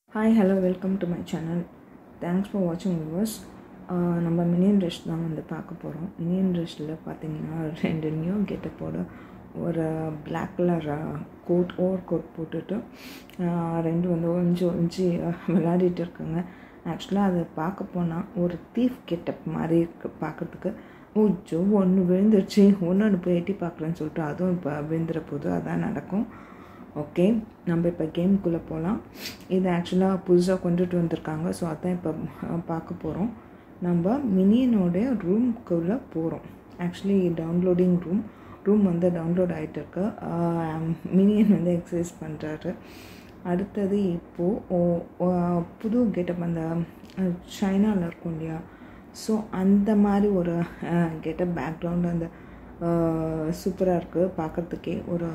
hi hello welcome to my channel thanks for வாட்சிங் viewers நம்ம minion dress தான் வந்து பார்க்க போகிறோம் மினியன் ட்ரெஸ்ஸில் பார்த்தீங்கன்னா ரெண்டு நியூ கெட்டப்போட ஒரு black colour coat over coat போட்டுட்டு ஆஹ் ரெண்டு வந்து ஒழிஞ்சு ஒழிஞ்சு விளையாடிட்டு இருக்காங்க ஆக்சுவலாக அதை பார்க்க போனால் ஒரு தீஃப் கெட்டப் மாதிரி இருக்குது பார்க்குறதுக்கு ஓச்சோ ஒன்று விழுந்துருச்சு ஒன்று ஒன்று போய் எட்டி பார்க்கலன்னு சொல்லிட்டு அதுவும் இப்போ விழுந்துற போது அதான் நடக்கும் ஓகே நம்ம இப்போ கேமுக்குள்ளே போகலாம் இது ஆக்சுவலாக புதுசாக கொண்டுட்டு வந்திருக்காங்க ஸோ அதான் இப்போ அஹ், பார்க்க போகிறோம் நம்ம மினியனோடைய ரூம்குள்ளே போகிறோம் ஆக்சுவலி டவுன்லோடிங் ரூம் ரூம் வந்து டவுன்லோட் ஆகிட்டு இருக்கு மினியன் வந்து எக்ஸசைஸ் பண்ணுறாரு அடுத்தது இப்போது புது கெட்டப் அந்த சைனாவில் இருக்கும் இல்லையா ஸோ அந்த மாதிரி ஒரு கெட்டப் பேக்ரவுண்ட் அந்த சூப்பராக இருக்குது பார்க்குறதுக்கே ஒரு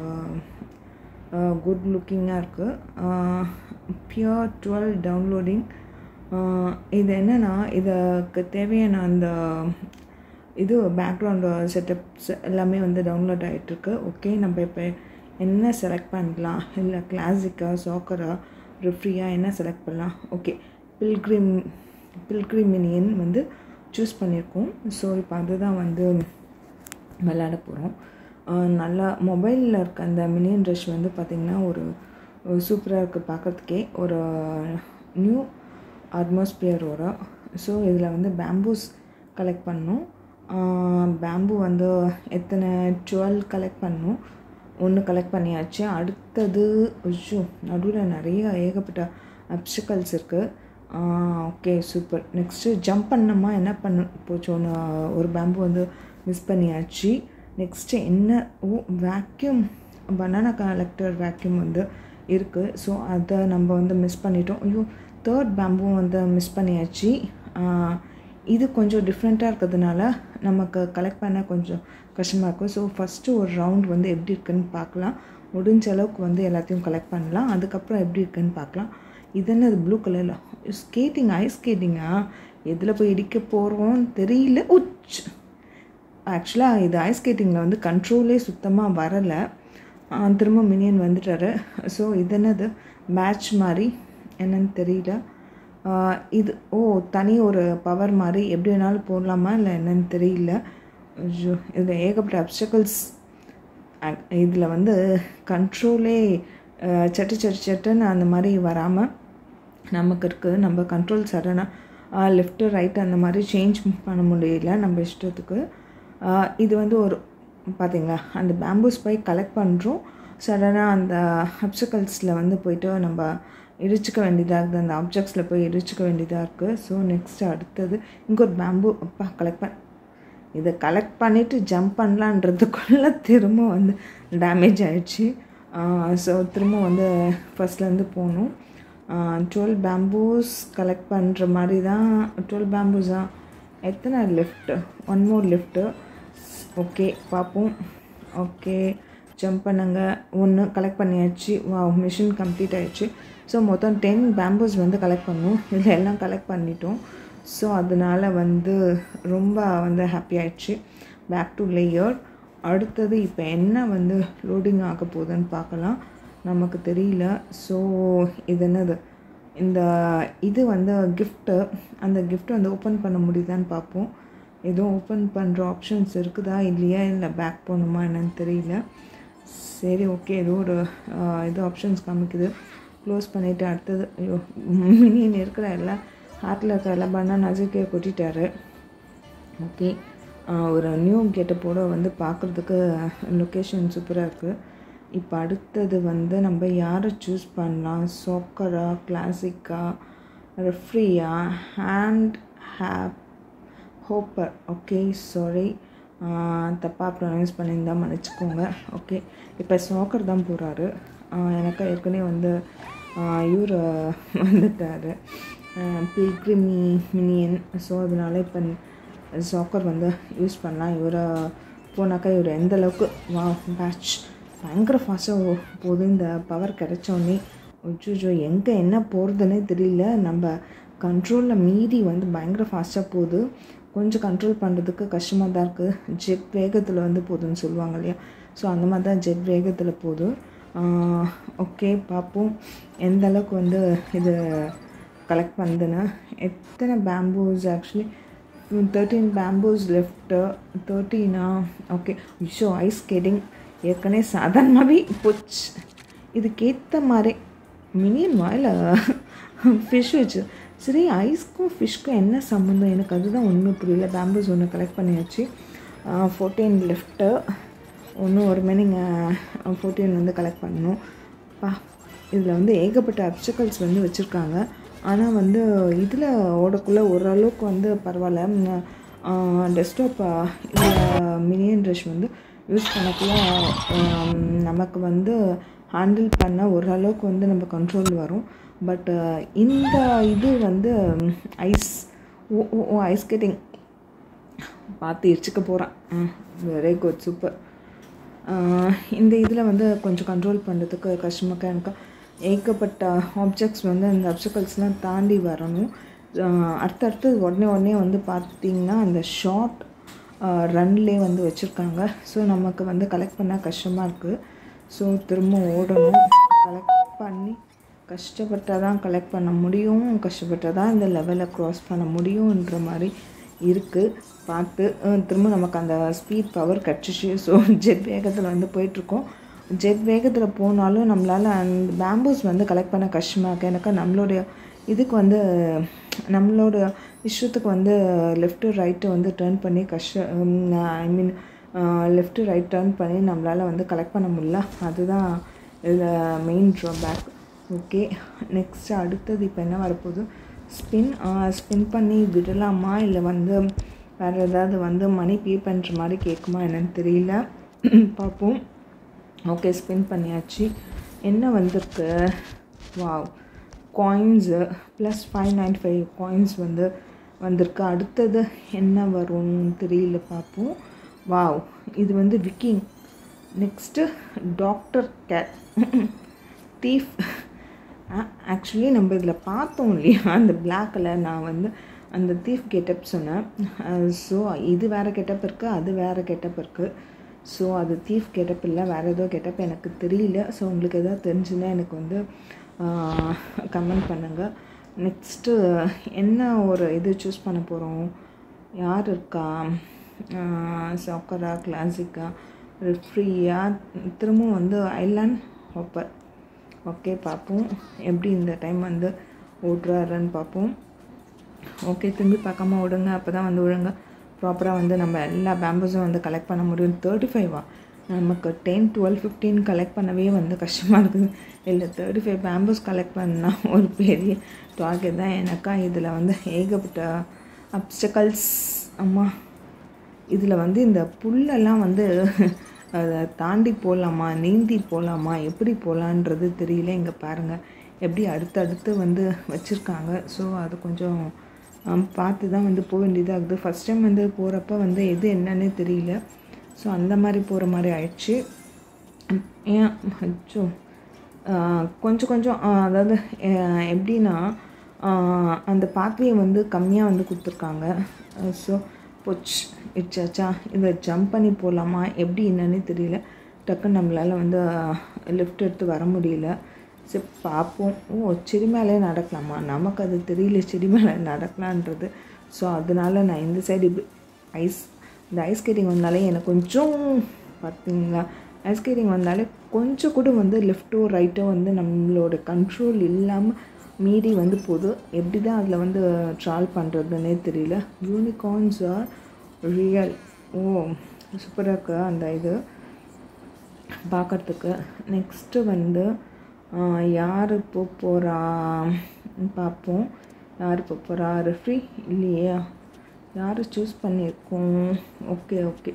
குட் லுக்கிங்காக இருக்குது பியூர் டுவெல் டவுன்லோடிங் இது என்னென்னா இதுக்கு தேவையான அந்த இது பேக்ரவுண்டு செட்டப்ஸ் எல்லாமே வந்து டவுன்லோட் ஆகிட்டுருக்கு ஓகே நம்ம இப்போ என்ன செலக்ட் பண்ணலாம் இல்லை கிளாசிக்கா சாக்கரா ரிஃப்ரியா என்ன செலக்ட் பண்ணலாம் ஓகே பில்க்ரிம் பில்க்ரிமினியன் வந்து சூஸ் பண்ணியிருக்கோம் ஸோ இப்போ அதுதான் வந்து விளையாட போகிறோம் நல்லா மொபைலில் இருக்க அந்த மினியன் ட்ரெஸ் வந்து பார்த்திங்கன்னா ஒரு சூப்பராக இருக்குது பார்க்குறதுக்கே ஒரு நியூ அட்மாஸ்பியரோட ஸோ இதில் வந்து பேம்பூஸ் கலெக்ட் பண்ணணும் பேம்பு வந்து எத்தனை டுவெல் கலெக்ட் பண்ணணும் ஒன்று கலெக்ட் பண்ணியாச்சு அடுத்தது ஐயோ நடுவில் நிறைய ஏகப்பட்ட அப்சிக்கல்ஸ் இருக்குது ஓகே சூப்பர் நெக்ஸ்ட்டு ஜம்ப் பண்ணோமா என்ன பண்ண போச்சு ஒன்று ஒரு பேம்பு வந்து மிஸ் பண்ணியாச்சு நெக்ஸ்ட்டு என்ன oh vacuum banana collector vacuum வந்து இருக்குது ஸோ அதை நம்ம வந்து மிஸ் பண்ணிட்டோம் ஐயோ தேர்ட் பேம்பும் வந்து மிஸ் பண்ணியாச்சு ஆஹ் இது கொஞ்சம் டிஃப்ரெண்ட்டாக இருக்கிறதுனால நமக்கு கலெக்ட் பண்ண கொஞ்சம் கஷ்டமாக இருக்கும் ஸோ ஃபஸ்ட்டு ஒரு ரவுண்ட் வந்து எப்படி இருக்குன்னு பார்க்கலாம் முடிஞ்ச அளவுக்கு வந்து எல்லாத்தையும் கலெக்ட் பண்ணலாம் அதுக்கப்புறம் எப்படி இருக்குன்னு பார்க்கலாம் இது என்ன ப்ளூ கலரில் ஸ்கேட்டிங் ஐஸ் ஸ்கேட்டிங்கா எதில் போய் இடிக்க போகிறோம் தெரியல உச் ஆக்சுவலாக இது ஐஸ் ஸ்கேட்டிங்கில் வந்து கண்ட்ரோலே சுத்தமாக வரலை ஆஹ் திரும்ப மினியன் வந்துட்டாரு ஸோ இது என்னது மேட்ச் மாதிரி என்னன்னு தெரியல ஆஹ் இது ஓ தனி ஒரு பவர் மாதிரி எப்படி வேணாலும் போடலாமா இல்லை என்னன்னு தெரியல ஐயோ இதில் ஏகப்பட்ட அப்டக்கல்ஸ் இதில் வந்து கண்ட்ரோலே சட்டு சட்டு சட்டுன்னு அந்த மாதிரி வராமல் நமக்கு இருக்குது நம்ம கண்ட்ரோல் சடனாக லெஃப்ட்டு ரைட் அந்த மாதிரி சேஞ்ச் பண்ண முடியல நம்ம இஷ்டத்துக்கு ஆஹ் இது வந்து ஒரு பார்த்தீங்களா அந்த பேம்பூஸ் போய் கலெக்ட் பண்ணுறோம் சடனாக அந்த அப்சக்கல்ஸில் வந்து போயிட்டு நம்ம இடிச்சுக்க வேண்டியதாக இருக்குது அந்த ஆப்ஜெக்ட்ஸில் போய் இடிச்சுக்க வேண்டியதாக இருக்குது ஸோ நெக்ஸ்ட் அடுத்தது இங்கே ஒரு பேம்பு அப்பா கலெக்ட் பண்ண இதை கலெக்ட் பண்ணிவிட்டு ஜம்ப் பண்ணலான்றதுக்குள்ளே திரும்ப வந்து டேமேஜ் ஆயிடுச்சு ஸோ திரும்ப வந்து ஃபஸ்ட்லேருந்து போகணும் டுவெல் பேம்பூஸ் கலெக்ட் பண்ணுற மாதிரி தான் டுவெல் பேம்பூஸா எத்தனை lift one more lift okay பார்ப்போம் ஓகே ஜம்ப் பண்ணுங்க ஒன்று கலெக்ட் பண்ணியாச்சு வா மிஷின் கம்ப்ளீட் ஆயிடுச்சு ஸோ மொத்தம் டென் பேம்பூஸ் வந்து கலெக்ட் பண்ணோம் இதில் எல்லாம் கலெக்ட் பண்ணிட்டோம் ஸோ அதனால் வந்து ரொம்ப வந்து ஹாப்பி ஆயிடுச்சு பேக் டு லேயர் அடுத்தது இப்போ என்ன வந்து லோடிங் ஆக போகுதுன்னு பார்க்கலாம் நமக்கு தெரியல ஸோ இது என்னது இந்த இது வந்து கிஃப்ட்டு அந்த gift வந்து ஓப்பன் பண்ண முடியுதான்னு பார்ப்போம் எதுவும் ஓப்பன் பண்ணுற ஆப்ஷன்ஸ் இருக்குதா இல்லையா இல்லை பேக் போகணுமா என்னன்னு தெரியல சரி ஓகே ஏதோ ஒரு ஆஹ், இது ஆப்ஷன்ஸ் காமிக்குது க்ளோஸ் பண்ணிவிட்டு அடுத்தது ஐயோ மினியன் இருக்கிற எல்லாம் ஹார்ட்டில் இருக்கிற எல்லா பண்ணால் நசுக்கே கொட்டிட்டாரு ஓகே ஒரு நியூ கெட்டப்போட வந்து பார்க்குறதுக்கு லொக்கேஷன் சூப்பராக இருக்குது இப்போ அடுத்தது வந்து நம்ம யாரை சூஸ் பண்ணலாம் சோக்கரா கிளாசிக்கா ரெஃப்ரியா ஹேண்ட் ஹேப் ஹோப்பர் ஓகே சாரி தப்பாக ப்ரொனவுன்ஸ் பண்ணியிருந்தா மன்னிச்சுக்கோங்க ஓகே இப்போ சாக்கர் தான் போகிறாரு எனக்கு ஏற்கனவே வந்து இவர் வந்துட்டார் பில்க்ரிமி மினியன் ஸோ அதனால இப்போ சாக்கர் வந்து யூஸ் பண்ணலாம் இவரை போனாக்கா இவர் எந்த அளவுக்கு வா பேட்ச் பயங்கர ஃபாஸ்ட்டாக போகுது இந்த பவர் கிடைச்சோடனே அச்சோ எங்கே என்ன போகிறதுனே தெரியல நம்ம கண்ட்ரோலில் மீறி வந்து பயங்கர ஃபாஸ்ட்டாக போகுது கொஞ்சம் கண்ட்ரோல் பண்ணுறதுக்கு கஷ்டமாக தான் இருக்குது ஜெட் வேகத்தில் வந்து போகுதுன்னு சொல்லுவாங்க இல்லையா ஸோ அந்த மாதிரி தான் ஜெட் வேகத்தில் போகுது ஓகே பார்ப்போம் எந்த அளவுக்கு வந்து இது கலெக்ட் பண்ணுதுன்னு எத்தனை bamboos actually thirteen bamboos left தேர்ட்டீனா ஓகே விஷோ ஐஸ் ஸ்கேட்டிங் ஏற்கனவே சாதாரணமாகவே போச்சு இதுக்கேற்ற மாதிரி மினியன் வாயில் ஃபிஷ் வச்சு சரி ஐஸ்க்கும் ஃபிஷ்க்கும் என்ன சம்மந்தம் எனக்கு அதுதான் ஒன்றும் புரியல பேம்பூஸ் ஒன்று கலெக்ட் பண்ணியாச்சு ஃபோர்டீன் லெஃப்ட்டு இன்னும் ஒரு மீனிங் ஃபோர்டீன் வந்து கலெக்ட் பண்ணணும் பா இதில் வந்து ஏகப்பட்ட அப்சக்கல்ஸ் வந்து வச்சுருக்காங்க ஆனால் வந்து இதில் ஓடக்குள்ளே ஓரளவுக்கு வந்து பரவாயில்ல டெஸ்க்டாப் இதில் மினியன் ட்ரெஷ் வந்து யூஸ் பண்ணக்குள்ள நமக்கு வந்து ஹேண்டில் பண்ண ஓரளவுக்கு வந்து நம்ம கண்ட்ரோல் வரும் பட் இந்த இது வந்து ice oh oh oh ice skating பார்த்து இடிச்சுக்க போகிறேன் வெரி குட் சூப்பர் இந்த இதில் வந்து கொஞ்சம் கண்ட்ரோல் பண்ணுறதுக்கு கஷ்டமாக எனக்கு ஏகப்பட்ட ஆப்ஜெக்ட்ஸ் வந்து அந்த அப்சக்கல்ஸ்லாம் தாண்டி வரணும் அடுத்தடுத்து உடனே உடனே வந்து பார்த்திங்கன்னா அந்த ஷார்ட் ரன்லேயே வந்து வச்சுருக்காங்க ஸோ நமக்கு வந்து கலெக்ட் பண்ண கஷ்டமாக இருக்குது ஸோ திரும்ப ஓடணும் கலெக்ட் பண்ணி கஷ்டப்பட்டால் தான் கலெக்ட் பண்ண முடியும் கஷ்டப்பட்டால் தான் இந்த லெவலை க்ராஸ் பண்ண முடியுன்ற மாதிரி இருக்குது பார்த்து திரும்ப நமக்கு அந்த ஸ்பீட் பவர் கிடச்சிச்சு ஸோ ஜெட் வேகத்தில் வந்து போயிட்டுருக்கோம் ஜெட் வேகத்தில் போனாலும் நம்மளால் அந்த பேம்பூஸ் வந்து கலெக்ட் பண்ண கஷ்டமாக இருக்குது எனக்கு நம்மளுடைய இதுக்கு வந்து நம்மளோட இஷ்டத்துக்கு வந்து லெஃப்ட்டு ரைட்டு வந்து டேர்ன் பண்ணி கஷ்ட I mean left right turn பண்ணி நம்மளால் வந்து கலெக்ட் பண்ண முடியல அதுதான் இதில் மெயின் ட்ராபேக் ஓகே நெக்ஸ்ட் அடுத்தது இப்போ என்ன வரப்போகுது ஸ்பின் ஸ்பின் பண்ணி விடலாமா இல்லை வந்து வேறு ஏதாவது வந்து மணி பே பண்ணுற மாதிரி கேட்குமா என்னன்னு தெரியல பார்ப்போம் ஓகே ஸ்பின் பண்ணியாச்சு என்ன வந்திருக்கு wow coins plus five ninety five coins வந்து வந்திருக்கு அடுத்தது என்ன வரும்னு தெரியல பார்ப்போம் வாவ் இது வந்து Viking next doctor cat thief actually நம்ம இதில் பார்த்தோம் இல்லையா அந்த பிளாக் கலர் நான் வந்து அந்த தீஃப் கெட்டப் சொன்னேன் ஸோ இது வேறு கெட்டப் இருக்குது அது வேறு கெட்டப் இருக்குது ஸோ அது தீஃப் கெட்டப் இல்லை வேறு ஏதோ கெட்டப் எனக்கு தெரியல ஸோ உங்களுக்கு எதாவது தெரிஞ்சுன்னா எனக்கு வந்து கமெண்ட் பண்ணுங்கள் நெக்ஸ்ட்டு என்ன ஒரு இது சூஸ் பண்ண போகிறோம் யார் இருக்கா சாக்கரா கிளாசிக்கா ரெஃப்ரியா திரும்பவும் வந்து ஐலாண்ட் ஹாப்பர் ஓகே பார்ப்போம் எப்படி இந்த டைம் வந்து ஓட்டுறாருன்னு பார்ப்போம் ஓகே திரும்பி பார்க்காம விடுங்க அப்போ தான் வந்து ஒழுங்க ப்ராப்பராக வந்து நம்ம எல்லா பேம்பஸும் வந்து கலெக்ட் பண்ண முடியும் தேர்ட்டி ஃபைவா நமக்கு டென் டுவெல் ஃபிஃப்டீன் கலெக்ட் பண்ணவே வந்து கஷ்டமாக இருக்குது இல்லை தேர்ட்டி ஃபைவ் பேம்பஸ் கலெக்ட் பண்ணால் ஒரு பெரிய டார்கெட் தான் எனக்கா இதில் வந்து ஏகப்பட்ட அப்டக்கல்ஸ் அம்மா இதில் வந்து இந்த புல்லெல்லாம் வந்து அதை தாண்டி போகலாமா நீந்தி போகலாமா எப்படி போகலான்றது தெரியல இங்கே பாருங்கள் எப்படி அடுத்தடுத்து வந்து வச்சுருக்காங்க ஸோ அது கொஞ்சம் பார்த்து தான் வந்து போக வேண்டியதாகுது ஃபஸ்ட் டைம் வந்து போகிறப்ப வந்து எது என்னன்னே தெரியல ஸோ அந்த மாதிரி போகிற மாதிரி ஆயிடுச்சு ஏன் அச்சோ கொஞ்சம் கொஞ்சம் அதாவது எப்படின்னா அந்த பாத்வே வந்து கம்மியாக வந்து கொடுத்துருக்காங்க ஸோ போச்சு இட்சாச்சா இதை ஜம்ப் பண்ணி போகலாமா எப்படி என்னன்னே தெரியல டக்குன்னு நம்மளால் வந்து லிஃப்ட் எடுத்து வர முடியல சரி பார்ப்போம் ஓ செடி மேலே நடக்கலாமா நமக்கு அது தெரியல செடி மேலே நடக்கலான்றது ஸோ அதனால நான் இந்த சைடு இப்படி ஐஸ் இந்த ஐஸ் ஸ்கேட்டிங் வந்தாலே எனக்கு கொஞ்சம் பார்த்தீங்களா ஐஸ் ஸ்கேட்டிங் வந்தாலே கொஞ்சம் கூட வந்து லெஃப்ட்டோ ரைட்டோ வந்து நம்மளோட கண்ட்ரோல் இல்லாமல் மீறி வந்து போகுது எப்படி தான் அதில் வந்து ட்ராவல் பண்ணுறதுன்னே தெரியல யூனிகார்ன்ஸ் ஆர் ரியல் ஓ சூப்பராக இருக்கு அந்த இது பார்க்குறதுக்கு நெக்ஸ்ட்டு வந்து யார் இப்போ போகிறா பார்ப்போம் யார் இப்போ போகிறா ரெஃப்ரி இல்லையா யார் சூஸ் பண்ணியிருக்கோம் ஓகே ஓகே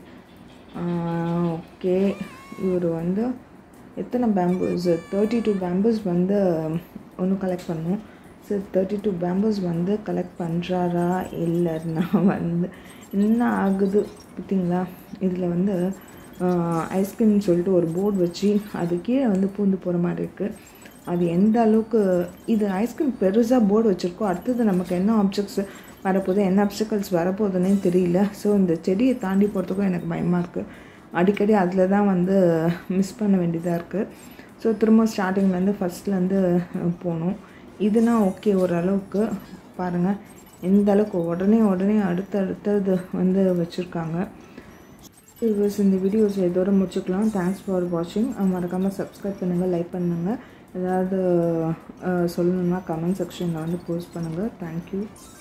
ஓகே இவர் வந்து எத்தனை பேம்பூஸ் தேர்ட்டி டூ பேம்பூஸ் வந்து ஒன்று கலெக்ட் பண்ணோம் சரி தேர்ட்டி டூ பேம்பூஸ் வந்து கலெக்ட் பண்ணுறாரா இல்லைன்னா வந்து என்ன ஆகுது பார்த்தீங்களா இதில் வந்து ஐஸ்கிரீம் சொல்லிட்டு ஒரு போர்டு வச்சு அது கீழே வந்து பூந்து போகிற மாதிரி இருக்குது அது எந்த அளவுக்கு இது ஐஸ்கிரீம் பெருசாக போர்டு வச்சுருக்கோ அடுத்தது நமக்கு என்ன ஆப்ஜெக்ட்ஸ் வரப்போகுது என்ன அப்சக்கல்ஸ் வரப்போகுதுன்னே தெரியல ஸோ இந்த செடியை தாண்டி போகிறதுக்கும் எனக்கு பயமாக இருக்குது அடிக்கடி அதில் தான் வந்து மிஸ் பண்ண வேண்டியதாக இருக்குது ஸோ திரும்ப ஸ்டார்டிங்லேருந்து ஃபஸ்ட்லேருந்து போகணும் இதுனா ஓகே ஓரளவுக்கு பாருங்கள் எந்த அளவுக்கு உடனே உடனே அடுத்து அடுத்தது வந்து வச்சுருக்காங்க வியூவர்ஸ் இந்த வீடியோஸ் இதோட முடிச்சுக்கலாம் தேங்க்ஸ் ஃபார் வாட்சிங் மறக்காமல் சப்ஸ்கிரைப் பண்ணுங்கள் லைக் பண்ணுங்கள் ஏதாவது அஹ், சொல்லணுன்னா கமெண்ட் செக்ஷனில் வந்து போஸ்ட் பண்ணுங்கள் தேங்க்யூ